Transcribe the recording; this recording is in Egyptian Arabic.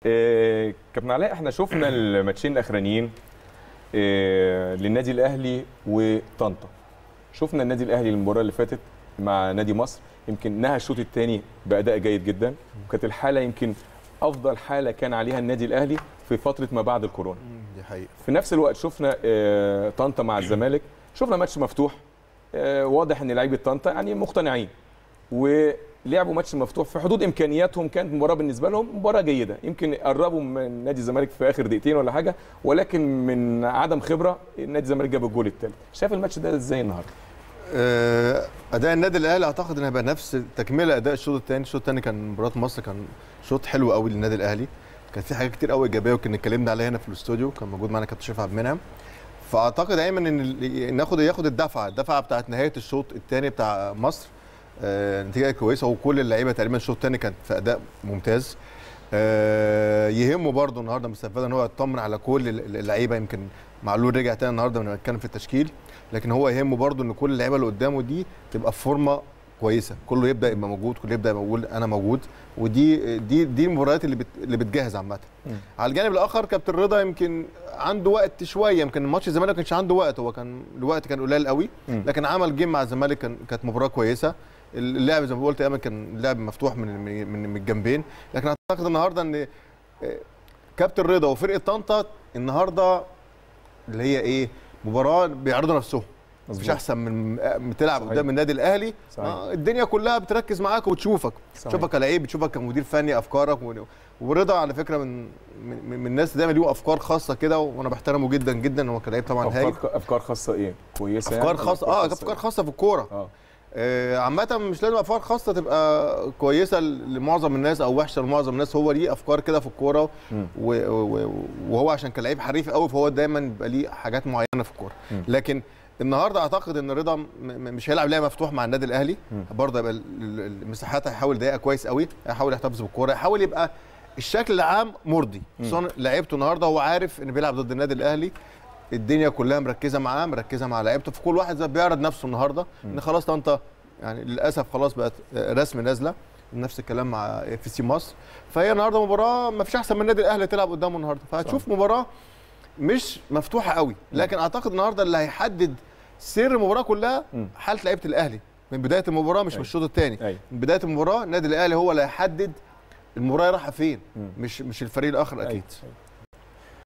آه، كابتن علاء احنا شفنا الماتشين الاخرانيين آه، للنادي الاهلي وطنطا شفنا النادي الاهلي المباراه اللي فاتت مع نادي مصر يمكن نهى الشوط الثاني باداء جيد جدا وكانت الحاله يمكن افضل حاله كان عليها النادي الاهلي في فتره ما بعد الكورونا دي حقيقه في نفس الوقت شفنا آه، طنطا مع الزمالك شفنا ماتش مفتوح آه، واضح ان لعيبه طنطا يعني مقتنعين ولعبوا ماتش مفتوح في حدود امكانياتهم كانت مباراه بالنسبه لهم مباراه جيده يمكن قربوا من نادي الزمالك في اخر دقيقتين ولا حاجه ولكن من عدم خبره نادي الزمالك جاب الجول الثالث شايف الماتش ده ازاي النهارده آه، اداء النادي الاهلي اعتقد ان هيبقى نفس تكمله اداء الشوط الثاني الشوط الثاني كان مباراه مصر كان شوط حلو قوي للنادي الاهلي كان في حاجات كتير قوي ايجابيه وكنا اتكلمنا عليها هنا في الاستوديو كان موجود معانا كابتن شريف عبد المنعم فاعتقد ايمن ان ال- ناخد ياخد الدفعه الدفعه بتاعت نهايه الشوط الثاني بتاع مصر آه، نتيجه كويسه وكل اللعيبه تقريبا الشوط الثاني كانت في اداء ممتاز آه، يهمه برضه النهارده مستفاد ان هو يطمن على كل ال- اللعيبه يمكن معلول رجع تاني النهارده لما نتكلم في التشكيل لكن هو يهمه برضه ان كل اللعيبه اللي قدامه دي تبقى في فورمه كويسه كله يبدا يبقى موجود كله يبدا يقول انا موجود ودي دي دي المباريات اللي بت اللي بتجهز عامه مم. على الجانب الاخر كابتن رضا يمكن عنده وقت شويه يمكن ماتش الزمالك ما كانش عنده وقت هو كان الوقت كان قليل قوي مم. لكن عمل جيم مع الزمالك كان كانت مباراه كويسه اللعب زي ما قلت ايمن كان اللعب مفتوح من من من, من الجنبين لكن اعتقد النهارده ان آه، كابتن رضا وفرقه طنطا النهارده اللي هي ايه مباراه بيعرضوا نفسهم مفيش مظبوط. احسن من من تلعب صحيح. قدام النادي الاهلي صحيح. آه، الدنيا كلها بتركز معاك وتشوفك صحيح. تشوفك كلاعب بتشوفك كمدير فني افكارك و- ورضا على فكره من من, من الناس دايما ليه افكار خاصه كده وانا بحترمه جدا جدا هو كلاعب طبعا هايل افكار افكار خاصه ايه كويسه افكار يعني؟ خاصه اه إيه؟ افكار خاصه في الكوره اه آه، عامة مش لازم افكار خاصة تبقى كويسة لمعظم الناس او وحشة لمعظم الناس هو ليه افكار كده في الكورة مم. و- و- وهو عشان كان لعيب حريف قوي فهو دايما بيبقى ليه حاجات معينة في الكورة مم. لكن النهارده اعتقد ان رضا م- م- مش هيلعب لعب مفتوح مع النادي الاهلي مم. برضه يبقى ال- ال- المساحات هيحاول يضايقها كويس قوي هيحاول يحتفظ بالكوره هيحاول يبقى الشكل العام مرضي خصوصا لعيبته النهارده هو عارف ان بيلعب ضد النادي الاهلي الدنيا كلها مركزه معاه مركزه مع لعيبته فكل واحد زي بيعرض نفسه النهارده ان خلاص طنطا يعني للاسف خلاص بقت رسم نازله نفس الكلام مع اف سي مصر فهي النهارده مباراه ما فيش احسن من النادي الاهلي تلعب قدامه النهارده فهتشوف مباراه مش مفتوحه قوي لكن اعتقد النهارده اللي هيحدد سر المباراه كلها مم. حاله لعيبه الاهلي من بدايه المباراه مش من أيوة. الشوط الثاني ايوه من بدايه المباراه النادي الاهلي هو اللي هيحدد المباراه رايحه فين مم. مش مش الفريق الاخر اكيد أيوة.